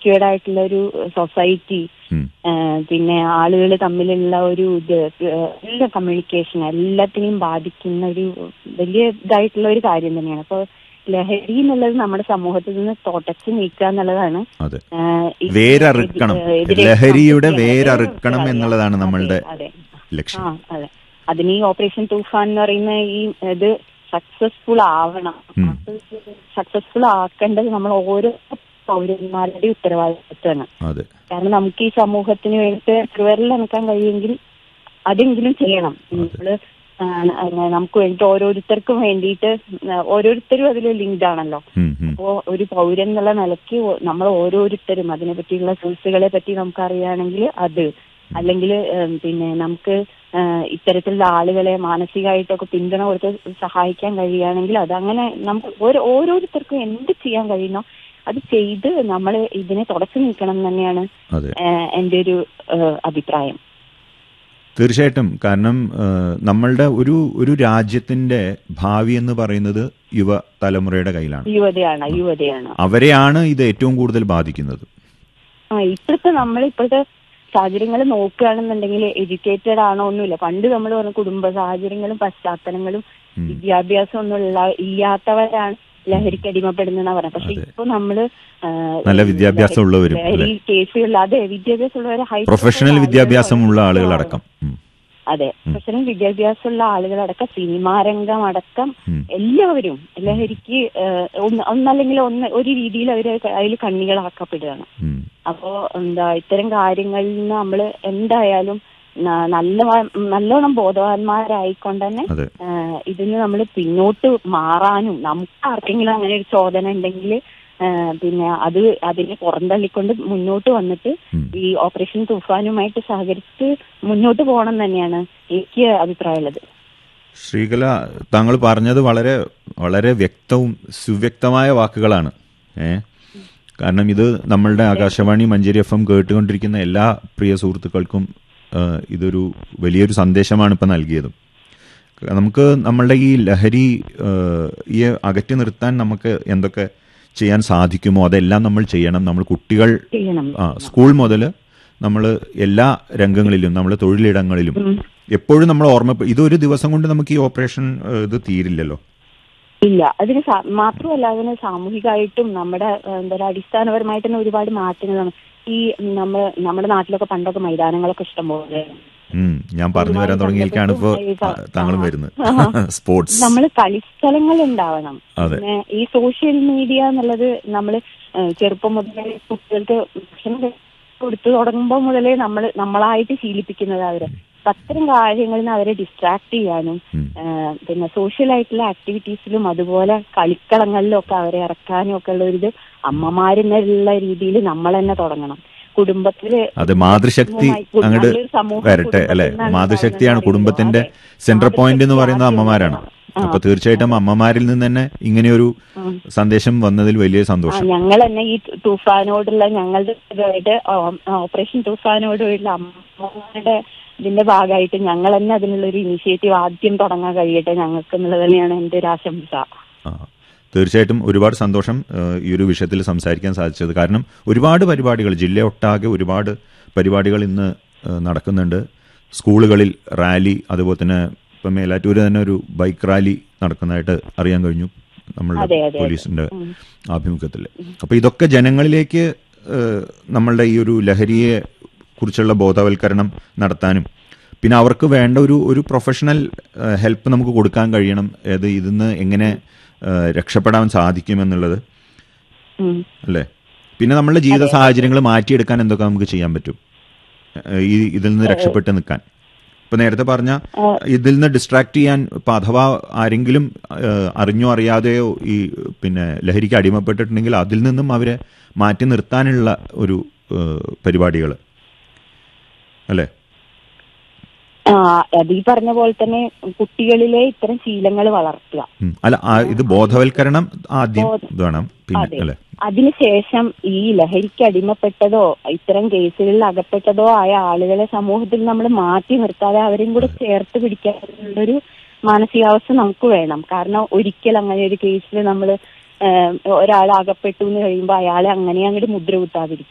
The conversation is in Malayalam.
സെക്യൂർഡ് ആയിട്ടുള്ള ഒരു സൊസൈറ്റി ഉം. പിന്നെ ആളുകൾ തമ്മിലുള്ള ഒരു ഇത് ഏഹ്, എല്ലാ കമ്മ്യൂണിക്കേഷൻ എല്ലാത്തിനെയും ബാധിക്കുന്ന ഒരു വലിയ ഇതായിട്ടുള്ള ഒരു കാര്യം തന്നെയാണ് അപ്പൊ ലഹരി എന്നുള്ളത് നമ്മുടെ സമൂഹത്തിൽ നിന്ന് തുടച്ചു നീക്കുക എന്നുള്ളതാണ് അതെ ഏഹ്, ഈ- വേരറുക്കണം ഏഹ്, ഇതിലേക്ക് ലഹരിയുടെ നമുക്ക് വേരറുക്കണം അറിയാം. എന്നുള്ളതാണ് അതെ, നമ്മളുടെ അതെ ലക്ഷ്യം ആ അതെ അതിന് ഈ ഓപ്പറേഷൻ തൂഫാൻ എന്ന് പറയുന്ന ഈ ഇത് സക്സസ്ഫുൾ ആവണം ഉം. സക്സസ്ഫുൾ ആക്കേണ്ടത് നമ്മൾ ഓരോ പൗരന്മാരുടെ ഉത്തരവാദിത്വമാണ് അതെ കാരണം നമുക്ക് ഈ സമൂഹത്തിന് വേണ്ടിയിട്ട് വിരലിണക്കാൻ കഴിയുമെങ്കിൽ അതെങ്കിലും ചെയ്യണം നമ്മള് ആ, ആ, നമുക്ക് വേണ്ടിയിട്ട് ഓരോരുത്തർക്കും വേണ്ടിയിട്ട് ആ, ഓരോരുത്തരും അതിൽ ലിങ്ക്ഡ് ആണല്ലോ ഉം, ഉം. അപ്പോ ഒരു പൗരൻ എന്നുള്ള നിലയ്ക്ക് ഓ- നമ്മൾ ഓരോരുത്തരും അതിനെ പറ്റിയുള്ള സോഴ്സുകളെ പറ്റി നമുക്ക് അറിയുകയാണെങ്കിൽ അത് അല്ലെങ്കിൽ പിന്നെ നമുക്ക് ആ, ഇത്തരത്തിലുള്ള ആളുകളെ മാനസികമായിട്ടൊക്കെ പിന്തുണ കൊടുത്ത് സഹായിക്കാൻ കഴിയുകയാണെങ്കിൽ അത് അങ്ങനെ നമുക്ക് ഓരോ ഓരോരുത്തർക്കും എന്ത് ചെയ്യാൻ കഴിയുന്നോ അത് ചെയ്ത് നമ്മൾ ഇതിനെ തുടച്ചു നീക്കണം എന്ന് തന്നെയാണ് അതെ ആ, എന്റെ ഒരു ആ, അഭിപ്രായം തീർച്ചയായിട്ടും കാരണം ആ, നമ്മളുടെ ഒരു ഒരു രാജ്യത്തിന്റെ ഭാവി എന്ന് പറയുന്നത് യുവ തലമുറയുടെ കയ്യിലാണ് യുവതയാണ് യുവതയാണ് അവരെയാണ് ഇത് ഏറ്റവും കൂടുതൽ ബാധിക്കുന്നത് ആ ഇപ്പോഴത്തെ നമ്മൾ ഇപ്പോഴത്തെ സാഹചര്യങ്ങൾ നോക്കുകയാണെന്നുണ്ടെങ്കിൽ എഡ്യൂക്കേറ്റഡ് ആണോ ഒന്നുമില്ല പണ്ട് നമ്മൾ പറഞ്ഞ കുടുംബ സാഹചര്യങ്ങളും പശ്ചാത്തലങ്ങളും ഉം. വിദ്യാഭ്യാസം ഒന്നുമുള്ള ഇല്ലാത്തവരാണ് ലഹരിക്ക് അടിമപ്പെടുന്ന പറഞ്ഞത് പക്ഷെ അതെ. ഇപ്പൊ നമ്മള് ആ, നല്ല വിദ്യാഭ്യാസം ഉള്ളവരും, ലഹരി കേസുകളിൽ അതെ വിദ്യാഭ്യാസമുള്ളവരെ ഹൈ പ്രൊഫഷണൽ വിദ്യാഭ്യാസമുള്ള ആളുകളടക്കം ഉം. അതെ പ്രൊഫഷണൽ വിദ്യാഭ്യാസമുള്ള ആളുകളടക്കം സിനിമാ രംഗം അടക്കം ഉം. എല്ലാവരും ലഹരിക്ക് ആ, ഒന്ന് ഒന്നല്ലെങ്കിൽ ഒന്ന് ഒരു രീതിയിൽ അവർ അതിൽ കണ്ണികളാക്കപ്പെടുകയാണ് ഉം. അപ്പോ എന്താ ഇത്തരം കാര്യങ്ങളിൽ നിന്ന് നമ്മൾ എന്തായാലും ന- നല്ല നല്ലോണം ബോധവാന്മാരായിക്കൊണ്ട് തന്നെ അതെ ആ, ഇതിന് നമ്മൾ പിന്നോട്ട് മാറാനും നമുക്ക് ആർക്കെങ്കിലും അങ്ങനെ ഒരു ചോദന ഉണ്ടെങ്കിൽ പിന്നെ അത് അതിനെ പുറന്തള്ളിക്കൊണ്ട് മുന്നോട്ട് വന്നിട്ട് ഉം. ഈ ഓപ്പറേഷൻ തുഫാനുമായിട്ട് സഹകരിച്ച് മുന്നോട്ട് പോകണം തന്നെയാണ് എനിക്ക് അഭിപ്രായമുള്ളത് ശ്രീകല താങ്കൾ പറഞ്ഞത് വളരെ വളരെ വ്യക്തവും സുവ്യക്തമായ വാക്കുകളാണ് ഏ കാരണം ഇത് നമ്മളുടെ ആകാശവാണി മഞ്ചേരി എഫ് എം കേട്ടുകൊണ്ടിരിക്കുന്ന എല്ലാ പ്രിയ സുഹൃത്തുക്കൾക്കും ആ, ഇതൊരു വലിയൊരു സന്ദേശമാണ് ഇപ്പം നൽകിയത് നമുക്ക് നമ്മളുടെ ഈ ലഹരി ആ, ഈ അകറ്റി നിർത്താൻ നമുക്ക് എന്തൊക്കെ ചെയ്യാൻ സാധിക്കുമോ അതെല്ലാം നമ്മൾ ചെയ്യണം നമ്മൾ കുട്ടികൾ ചെയ്യണം ആ, സ്കൂൾ മുതൽ നമ്മൾ എല്ലാ രംഗങ്ങളിലും നമ്മൾ തൊഴിലിടങ്ങളിലും ഉം. എപ്പോഴും നമ്മൾ ഓർമ്മ ഇതൊരു ദിവസം കൊണ്ട് നമുക്ക് ഈ ഓപ്പറേഷൻ ഏഹ്, ഇത് തീരില്ലല്ലോ ഇല്ല അതിന് സാ- മാത്രമല്ല അതിന് സാമൂഹികമായിട്ടും നമ്മുടെ ഏഹ്, എന്താ പറയുക അടിസ്ഥാനപരമായിട്ട് തന്നെ ഒരുപാട് മാറ്റങ്ങളാണ് ഈ നമ്മൾ നമ്മുടെ നാട്ടിലൊക്കെ പണ്ടൊക്കെ മൈതാനങ്ങളൊക്കെ ഇഷ്ടംപോലെ ഉം, ഞാൻ പറഞ്ഞു വരാൻ തുടങ്ങിയിരിക്കാണ് ഇപ്പോ താങ്കളും വരുന്നത് സ്പോർട്സ് നമ്മൾ കളിസ്ഥലങ്ങൾ ഉണ്ടാവണം അതെ. പിന്നെ ഈ സോഷ്യൽ മീഡിയ എന്നുള്ളത് നമ്മൾ ചെറുപ്പം മുതലേ കുട്ടികൾക്ക് ഭക്ഷണം കൊടുത്തു തുടങ്ങുമ്പോൾ മുതലേ നമ്മൾ നമ്മളായിട്ട് ശീലിപ്പിക്കുന്നത് അവരെ അപ്പൊ അത്തരം കാര്യങ്ങളിൽ നിന്ന് അവരെ ഡിസ്ട്രാക്ട് ചെയ്യാനും ഉം. ആ, പിന്നെ സോഷ്യൽ ആയിട്ടുള്ള ആക്ടിവിറ്റീസിലും അതുപോലെ കളിക്കളങ്ങളിലും ഒക്കെ അവരെ ഇറക്കാനും ഒക്കെ ഉള്ള ഒരു ഇത് അമ്മമാരെന്നുള്ള രീതിയിൽ നമ്മൾ തന്നെ തുടങ്ങണം കുടുംബത്തില് അത് മാതൃശക്തി കുടുംബമായി- അങ്ങോട്ട് നല്ലൊരു സമൂഹം വരട്ടെ അല്ലെ കുടുംബത്തിൽ നിന്നാണ് മാതൃശക്തിയാണ് ഉണ്ടാകുന്നത് കുടുംബത്തിന്റെ അതെ. സെൻട്രൽ പോയിന്റ് എന്ന് പറയുന്നത് മാതൃശക്തി അമ്മമാരാണ് ആ. അപ്പൊ തീർച്ചയായിട്ടും അമ്മമാരിൽ നിന്ന് തന്നെ ഇങ്ങനെയൊരു ഉം. സന്ദേശം വന്നതിൽ വലിയ ആ, സന്തോഷം ഞങ്ങൾ തന്നെ ഈ തൂഫാനോടുള്ള ഞങ്ങളുടെ ഇതായിട്ട് ഓ- ഓപ്പറേഷൻ തൂഫാനോടുള്ള അമ്മമാരുടെ ഇതിന്റെ ഭാഗമായിട്ട് ഞങ്ങൾ തന്നെ അതിനുള്ള ഒരു ഇനിഷ്യേറ്റീവ് ആദ്യം തുടങ്ങാൻ കഴിയട്ടെ ഞങ്ങൾക്ക് എന്നുള്ളത് തന്നെയാണ് എന്റെ ഒരു ആശംസ ആ, തീർച്ചയായിട്ടും ഒരുപാട് സന്തോഷം ഏഹ്, ഈ ഒരു വിഷയത്തിൽ സംസാരിക്കാൻ സാധിച്ചത് കാരണം ഒരുപാട് പരിപാടികൾ ജില്ലയൊട്ടാകെ ഒരുപാട് പരിപാടികൾ ഇന്ന് ഏഹ്, നടക്കുന്നുണ്ട് സ്കൂളുകളിൽ റാലി അതുപോലെ തന്നെ ഇപ്പം മേലാറ്റൂര് തന്നെ ഒരു ബൈക്ക് റാലി നടക്കുന്നതായിട്ട് അറിയാൻ കഴിഞ്ഞു നമ്മളുടെ അതെ, അതെ, അതെ. പോലീസിന്റെ ഉം. ആഭിമുഖ്യത്തിൽ അപ്പൊ ഇതൊക്കെ ജനങ്ങളിലേക്ക് ഏഹ്, നമ്മളുടെ ഈ ഒരു ലഹരിയെ കുറിച്ചുള്ള ബോധവൽക്കരണം നടത്താനും പിന്നെ അവർക്ക് വേണ്ട ഒരു ഒരു പ്രൊഫഷണൽ ഹെൽപ്പ് നമുക്ക് കൊടുക്കാൻ കഴിയണം ഏത് ഇതിന്ന് എങ്ങനെ ഏഹ്, രക്ഷപ്പെടാൻ സാധിക്കുമെന്നുള്ളത് ഉം. അല്ലേ പിന്നെ നമ്മളുടെ ജീവിത സാഹചര്യങ്ങൾ മാറ്റിയെടുക്കാൻ എന്തൊക്കെ നമുക്ക് ചെയ്യാൻ പറ്റും ഏഹ്, ഈ ഇതിൽ നിന്ന് രക്ഷപ്പെട്ട് നിൽക്കാൻ ഇപ്പൊ നേരത്തെ പറഞ്ഞ ഇതിൽ നിന്ന് ഡിസ്ട്രാക്ട് ചെയ്യാൻ ഇപ്പൊ അഥവാ ആരെങ്കിലും ഏഹ്, അറിഞ്ഞോ അറിയാതെയോ ഈ പിന്നെ ലഹരിക്ക് അടിമപ്പെട്ടിട്ടുണ്ടെങ്കിൽ അതിൽ നിന്നും അവരെ മാറ്റി നിർത്താനുള്ള ഒരു പരിപാടികൾ അല്ലേ ആ അത് ഈ പറഞ്ഞ പോലെ തന്നെ കുട്ടികളിലെ ഇത്തരം ശീലങ്ങൾ വളർത്തുക ഉം. അല്ല ആ, ഇത് ബോധവൽക്കരണം ആദ്യം ഇത് വേണം പിന്നെ അതെ. അല്ലേ അതിനുശേഷം ഈ ലഹരിക്ക് അടിമപ്പെട്ടതോ ഇത്തരം കേസുകളിൽ അകപ്പെട്ടതോ ആയ ആളുകളെ സമൂഹത്തിൽ നമ്മൾ മാറ്റി നിർത്താതെ അവരെയും കൂടെ ചേർത്ത് പിടിക്കാനുള്ളൊരു മാനസികാവസ്ഥ നമുക്ക് വേണം കാരണം ഒരിക്കൽ അങ്ങനെ ഒരു കേസിൽ നമ്മൾ ഒരാൾ അകപ്പെട്ടു എന്ന് കഴിയുമ്പോൾ അയാളെ അങ്ങനെ അങ്ങോട്ട് മുദ്ര കുത്താതിരിക്കുക